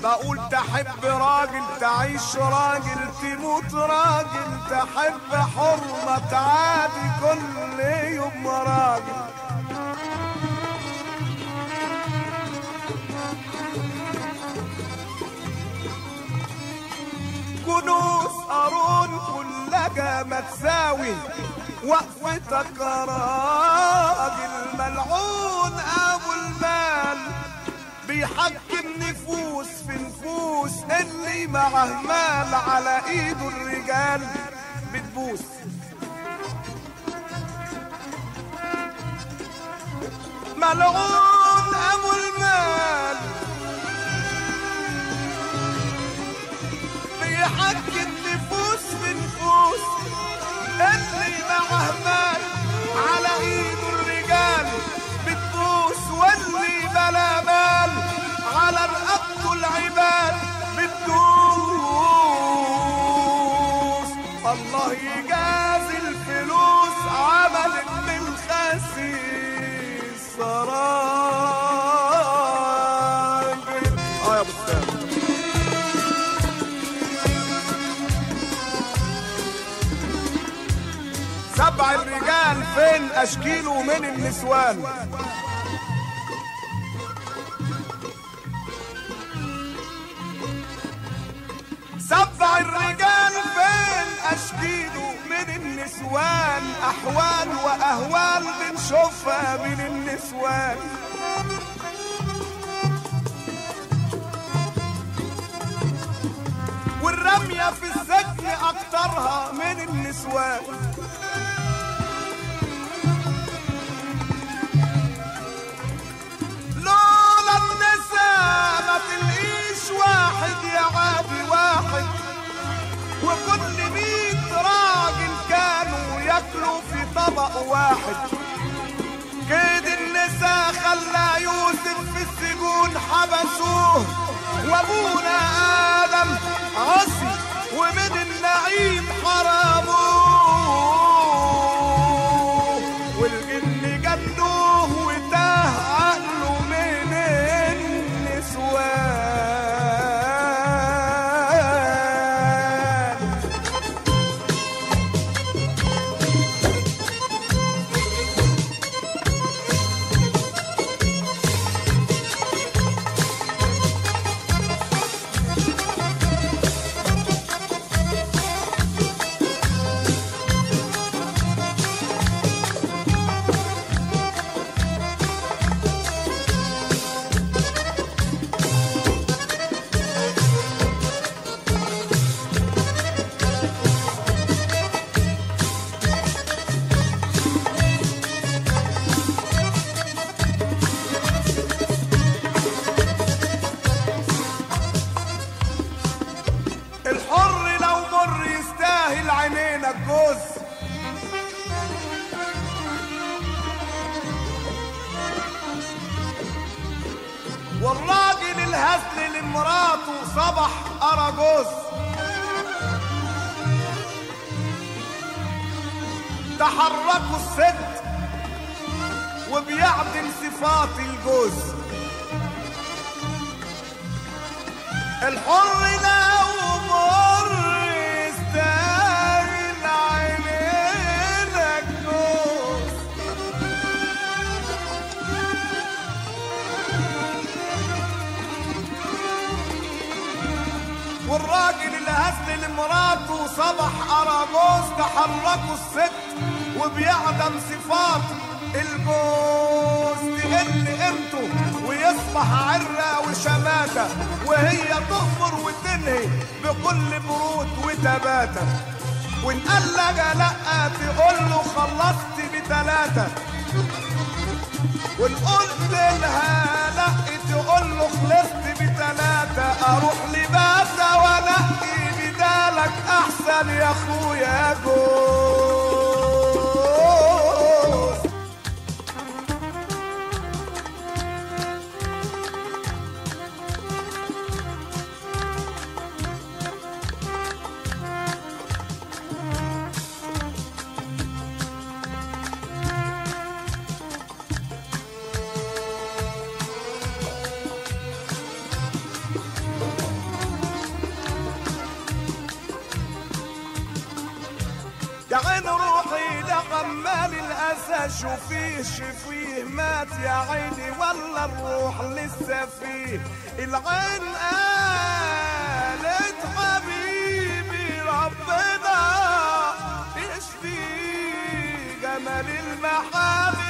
بقول تحب راجل تعيش راجل تموت راجل تحب حرمة عادي كل يوم راجل كنوز قارون كلها ما تساوي وقفتك راجل ملعون ابو المال بيحكم نفوس في نفوس اللي معه مال على ايده الرجال بتبوس ملعون ابو المال بيحكم نفوس في نفوس اللي معه مال على ايده الرجال بتبوس واللي بلا مال على رقبته العباد بتدوس الله يجازي الفلوس عملت من خسيس سراجل اه يا ابو السلام سبع الرجال فين اشكيله من النسوان سبع الرجال فين اشكيله من النسوان احوال واهوال بنشوفها من النسوان والرمية في السجن اكترها من النسوان لولا النساء ما تلقيش واحد يا عادي واحد وكل ميت راجل كانوا ياكلوا في طبق واحد كيد النساء خلى يوسف في السجون حبسوه وابونا ادم عصي ومن النعيم حرموه والجن جنوه وتاه عقله من النسوان الحر لو مر يستاهل عينينا الجوز والراجل الهزل لمراته صبح أراجوز تحركوا الست وبيعدم صفات الجوز الحر لو مر يستاهل عينينا الجوز والراجل اللي هزل لمراته صبح أراجوز تحركوا الست وبيعدم صفات الجوز تقل قيمته ويصبح عرة وشماتة وهي تغفر وتنهي بكل برود وتباتة وان قال لها لا تقول له خلصت بتلاتة وان قلت لها لا تقول له خلصت بتلاتة اروح لباتة وانقي بدالك احسن يا اخويا جوز شوفيه شفيه مات يا عيني ولا الروح لسه فيه العين قالت حبيبي ربنا يشفي جمال المحامي